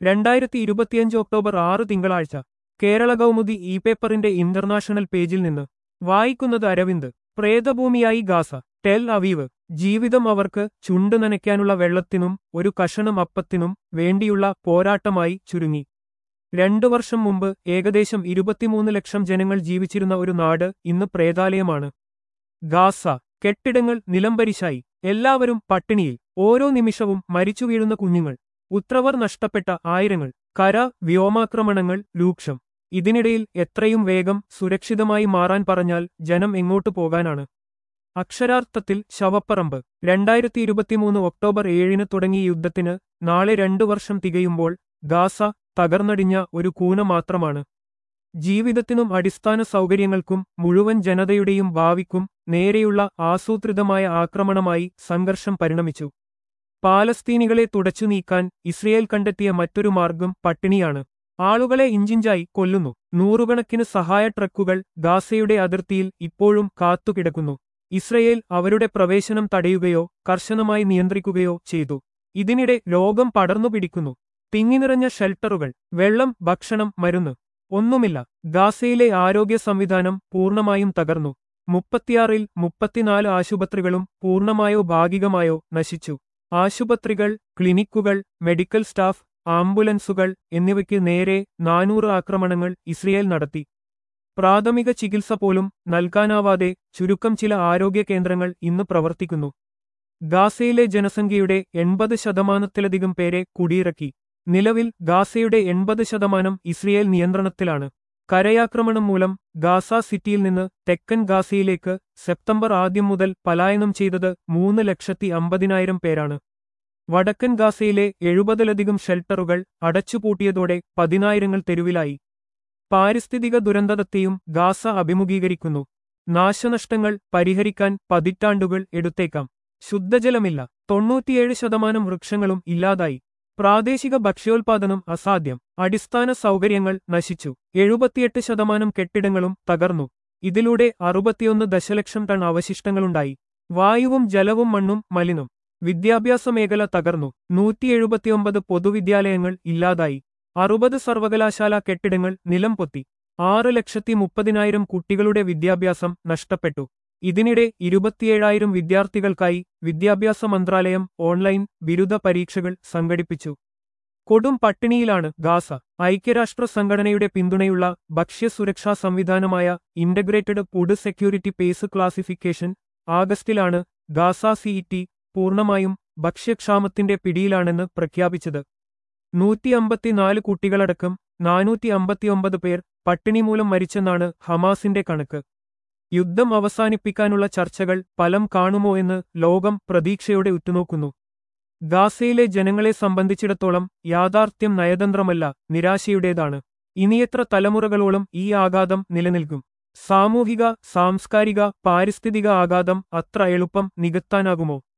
രണ്ടായിരത്തി ഇരുപത്തിയഞ്ച് ഒക്ടോബർ ആറ് തിങ്കളാഴ്ച കേരള കൗമുദി ഇ പേപ്പറിന്റെ ഇന്റർനാഷണൽ പേജിൽ നിന്ന് വായിക്കുന്നത് അരവിന്ദ് പ്രേതഭൂമിയായി ഗാസ ടെൽ അവീവ് ജീവിതം അവർക്ക് ചുണ്ടു നനയ്ക്കാനുള്ള വെള്ളത്തിനും ഒരു കഷണം അപ്പത്തിനും വേണ്ടിയുള്ള പോരാട്ടമായി ചുരുങ്ങി രണ്ടു വർഷം മുമ്പ് ഏകദേശം ഇരുപത്തിമൂന്ന് ലക്ഷം ജനങ്ങൾ ജീവിച്ചിരുന്ന ഒരു നാട് ഇന്ന് പ്രേതാലയമാണ് ഗാസ കെട്ടിടങ്ങൾ നിലംപരിശായി എല്ലാവരും പട്ടിണിയിൽ ഓരോ നിമിഷവും മരിച്ചു വീഴുന്ന കുഞ്ഞുങ്ങൾ ഉത്രവർ നഷ്ടപ്പെട്ട ആയിരങ്ങൾ കര വ്യോമാക്രമണങ്ങൾ രൂക്ഷം ഇതിനിടയിൽ എത്രയും വേഗം സുരക്ഷിതമായി മാറാൻ പറഞ്ഞാൽ ജനം എങ്ങോട്ടു പോകാനാണ് അക്ഷരാർത്ഥത്തിൽ ശവപ്പറമ്പ് രണ്ടായിരത്തി ഇരുപത്തിമൂന്ന് ഒക്ടോബർ ഏഴിന് തുടങ്ങിയ യുദ്ധത്തിന് നാളെ രണ്ടു വർഷം തികയുമ്പോൾ ഗാസ തകർന്നടിഞ്ഞ ഒരു കൂന മാത്രമാണ് ജീവിതത്തിനും അടിസ്ഥാന സൗകര്യങ്ങൾക്കും മുഴുവൻ ജനതയുടെയും ഭാവിക്കും നേരെയുള്ള ആസൂത്രിതമായ ആക്രമണമായി സംഘർഷം പരിണമിച്ചു പാലസ്തീനികളെ തുടച്ചു നീക്കാൻ ഇസ്രയേൽ കണ്ടെത്തിയ മറ്റൊരു മാർഗം പട്ടിണിയാണ് ആളുകളെ ഇഞ്ചിഞ്ചായി കൊല്ലുന്നു നൂറുകണക്കിന് സഹായ ട്രക്കുകൾ ഗാസയുടെ അതിർത്തിയിൽ ഇപ്പോഴും കാത്തുകിടക്കുന്നു ഇസ്രയേൽ അവരുടെ പ്രവേശനം തടയുകയോ കർശനമായി നിയന്ത്രിക്കുകയോ ചെയ്തു ഇതിനിടെ ലോകം പടർന്നു പിടിക്കുന്നു തിങ്ങിനിറഞ്ഞ ഷെൽട്ടറുകൾ വെള്ളം ഭക്ഷണം മരുന്ന് ഒന്നുമില്ല ഗാസയിലെ ആരോഗ്യ സംവിധാനം പൂർണ്ണമായും തകർന്നു മുപ്പത്തിയാറിൽ മുപ്പത്തിനാല് ആശുപത്രികളും പൂർണ്ണമായോ ഭാഗികമായോ നശിച്ചു ആശുപത്രികൾ ക്ലിനിക്കുകൾ മെഡിക്കൽ സ്റ്റാഫ് ആംബുലൻസുകൾ എന്നിവയ്ക്ക് നേരെ നാനൂറ് ആക്രമണങ്ങൾ ഇസ്രയേൽ നടത്തി പ്രാഥമിക ചികിത്സ പോലും നൽകാനാവാതെ ചുരുക്കം ചില ആരോഗ്യ കേന്ദ്രങ്ങൾ ഇന്ന് പ്രവർത്തിക്കുന്നു ഗാസയിലെ ജനസംഖ്യയുടെ എൺപത് ശതമാനത്തിലധികം പേരെ കുടിയിറക്കി നിലവിൽ ഗാസയുടെ എൺപത് ശതമാനം ഇസ്രയേൽ നിയന്ത്രണത്തിലാണ് കരയാക്രമണം മൂലം ഗാസ സിറ്റിയിൽ നിന്ന് തെക്കൻ ഗാസയിലേക്ക് സെപ്റ്റംബർ ആദ്യം മുതൽ പലായനം ചെയ്തത് മൂന്ന് ലക്ഷത്തി അമ്പതിനായിരം പേരാണ് വടക്കൻ ഗാസയിലെ എഴുപതിലധികം ഷെൽട്ടറുകൾ അടച്ചുപൂട്ടിയതോടെ പതിനായിരങ്ങൾ തെരുവിലായി പാരിസ്ഥിതിക ദുരന്തത്തെയും ഗാസ അഭിമുഖീകരിക്കുന്നു നാശനഷ്ടങ്ങൾ പരിഹരിക്കാൻ പതിറ്റാണ്ടുകൾ എടുത്തേക്കാം ശുദ്ധജലമില്ല തൊണ്ണൂറ്റിയേഴ് ശതമാനം വൃക്ഷങ്ങളും ഇല്ലാതായി പ്രാദേശിക ഭക്ഷ്യോൽപാദനം അസാധ്യം അടിസ്ഥാന സൗകര്യങ്ങൾ നശിച്ചു എഴുപത്തിയെട്ട് ശതമാനം കെട്ടിടങ്ങളും തകർന്നു ഇതിലൂടെ അറുപത്തിയൊന്ന് ദശലക്ഷം ടൺ അവശിഷ്ടങ്ങളുണ്ടായി വായുവും ജലവും മണ്ണും മലിനം വിദ്യാഭ്യാസ മേഖല തകർന്നു നൂറ്റി എഴുപത്തിയൊമ്പത് പൊതുവിദ്യാലയങ്ങൾ ഇല്ലാതായി അറുപത് സർവകലാശാല കെട്ടിടങ്ങൾ നിലംപൊത്തി ആറ് ലക്ഷത്തി മുപ്പതിനായിരം കുട്ടികളുടെ വിദ്യാഭ്യാസം നഷ്ടപ്പെട്ടു ഇതിനിടെ ഇരുപത്തിയേഴായിരം വിദ്യാർത്ഥികൾക്കായി വിദ്യാഭ്യാസ മന്ത്രാലയം ഓൺലൈൻ ബിരുദ പരീക്ഷകൾ സംഘടിപ്പിച്ചു കൊടും പട്ടിണിയിലാണ് ഗാസ ഐക്യരാഷ്ട്ര സംഘടനയുടെ പിന്തുണയുള്ള ഭക്ഷ്യസുരക്ഷാ സംവിധാനമായ integrated food security phase classification ആഗസ്റ്റിലാണ് ഗാസ സിഇടി പൂർണ്ണമായും ഭക്ഷ്യക്ഷാമത്തിന്റെ പിടിയിലാണെന്ന് പ്രഖ്യാപിച്ചത് നൂറ്റി അമ്പത്തിനാല് കുട്ടികളടക്കം നാനൂറ്റി അമ്പത്തിയൊമ്പത് പേർ പട്ടിണി മൂലം മരിച്ചെന്നാണ് ഹമാസിന്റെ കണക്ക് യുദ്ധം അവസാനിപ്പിക്കാനുള്ള ചർച്ചകൾ ഫലം കാണുമോ എന്ന് ലോകം പ്രതീക്ഷയോടെ ഉറ്റുനോക്കുന്നു ഗാസയിലെ ജനങ്ങളെ സംബന്ധിച്ചിടത്തോളം യാഥാർത്ഥ്യം നയതന്ത്രമല്ല നിരാശയുടേതാണ് ഇനിയെത്ര തലമുറകളോളം ഈ ആഘാതം നിലനിൽക്കും സാമൂഹിക സാംസ്കാരിക പാരിസ്ഥിതിക ആഘാതം അത്ര എളുപ്പം നികത്താനാകുമോ